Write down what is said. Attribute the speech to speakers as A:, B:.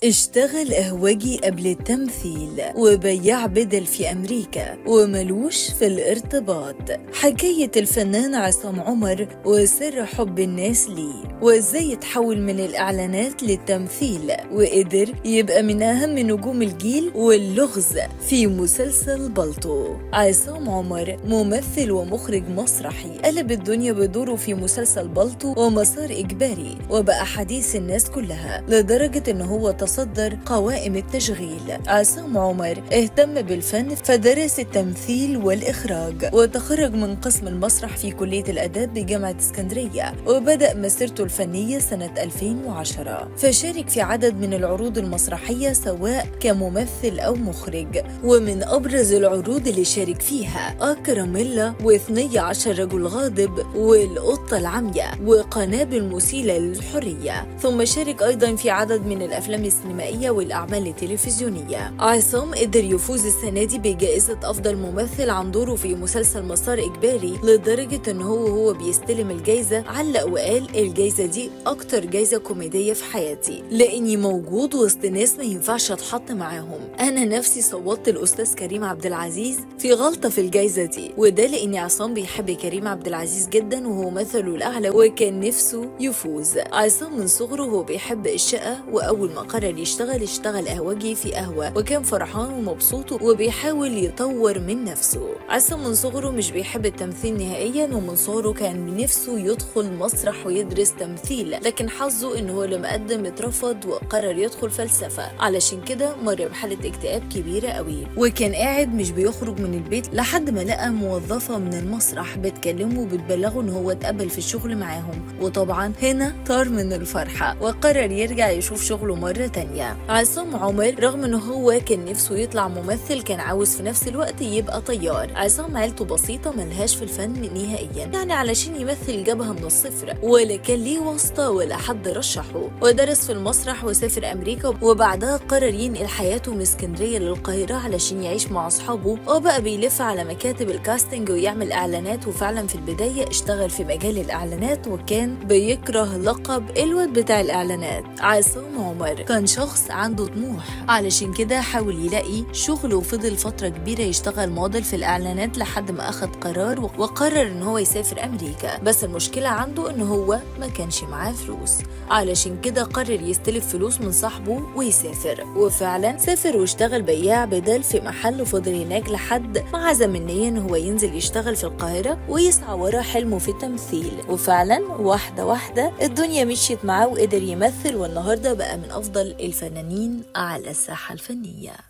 A: اشتغل قهوجي قبل التمثيل وبياع بدل في أمريكا وملوش في الارتباط حكاية الفنان عصام عمر وسر حب الناس ليه وازاي يتحول من الإعلانات للتمثيل وقدر يبقى من أهم نجوم الجيل واللغز في مسلسل بلطو عصام عمر ممثل ومخرج مسرحي قلب الدنيا بدوره في مسلسل بلطو ومسار إجباري وبقى حديث الناس كلها لدرجة إن هو تصدر قوائم التشغيل عصام عمر اهتم بالفن فدرس التمثيل والإخراج وتخرج من قسم المسرح في كلية الآداب بجامعة اسكندرية وبدأ مسيرته الفنية سنة 2010 فشارك في عدد من العروض المسرحية سواء كممثل أو مخرج ومن أبرز العروض اللي شارك فيها أكراميلا واثني عشر رجل غاضب والقطة العمياء وقنابل مسيلة للحرية ثم شارك أيضا في عدد من الأفلام السينمائية والأعمال التلفزيونية عصام قدر يفوز السنة دي بجائزة أفضل ممثل عن دوره في مسلسل مسار إجباري لدرجة إن هو هو بيستلم الجائزة علق وقال الجائزة دي أكتر جائزة كوميدية في حياتي لأني موجود وسط ناس ما ينفعش أتحط معاهم أنا نفسي صوتت الأستاذ كريم عبد العزيز في غلطة في الجائزة دي وده لأن عصام بيحب كريم عبد العزيز جدا وهو مثله الأعلى وكان نفسه يفوز عصام من صغره هو بيحب الشقة وأول ما قرر يشتغل اشتغل قهوجي في قهوة وكان فرحان ومبسوط وبيحاول يطور من نفسه عصام من صغره مش بيحب التمثيل نهائيا ومن صغره كان نفسه يدخل مسرح ويدرس تمثيل لكن حظه ان هو لما قدم اترفض وقرر يدخل فلسفة علشان كده مر بحالة اكتئاب كبيرة قوي وكان قاعد مش بيخرج من البيت لحد ما لقى موظفة من المسرح بتكلمه وبتبلغه ان هو اتقبل في الشغل معاهم وطبعا هنا طار من الفرحة وقرر يرجع يشوف شغله مرة تانية عصام عمر رغم ان هو كان نفسه يطلع ممثل كان عاوز في نفس الوقت يبقى طيار عصام عيلته بسيطة ملهاش في الفن نهائيا يعني علشان يمثل جابها من الصفر ولا كان ليه واسطة ولا حد رشحه ودرس في المسرح وسافر أمريكا وبعدها قرر ينقل حياته من اسكندرية للقاهرة علشان يعيش مع أصحابه وبقى بيلف على مكاتب الكاستنج ويعمل إعلانات وفعلا في البداية اشتغل في مجال الإعلانات وكان بيكره لقب الواد بتاع الإعلانات عصام عمر كان شخص عنده طموح علشان كده حاول يلاقي شغل وفضل فترة كبيرة يشتغل موديل في الإعلانات لحد ما أخد قرار وقرر إن هو يسافر أمريكا بس المشكلة عنده إن هو ما كانش معاه فلوس علشان كده قرر يستلف فلوس من صاحبه ويسافر وفعلا سافر واشتغل بياع بدل في محل وفضل هناك لحد ما عزم النية إن هو ينزل يشتغل في القاهرة ويسعى ورا حلمه في التمثيل وفعلا واحدة واحدة الدنيا مشيت معاه وقدر يمثل والنهاردة بقى من أفضل الفنانين على الساحة الفنية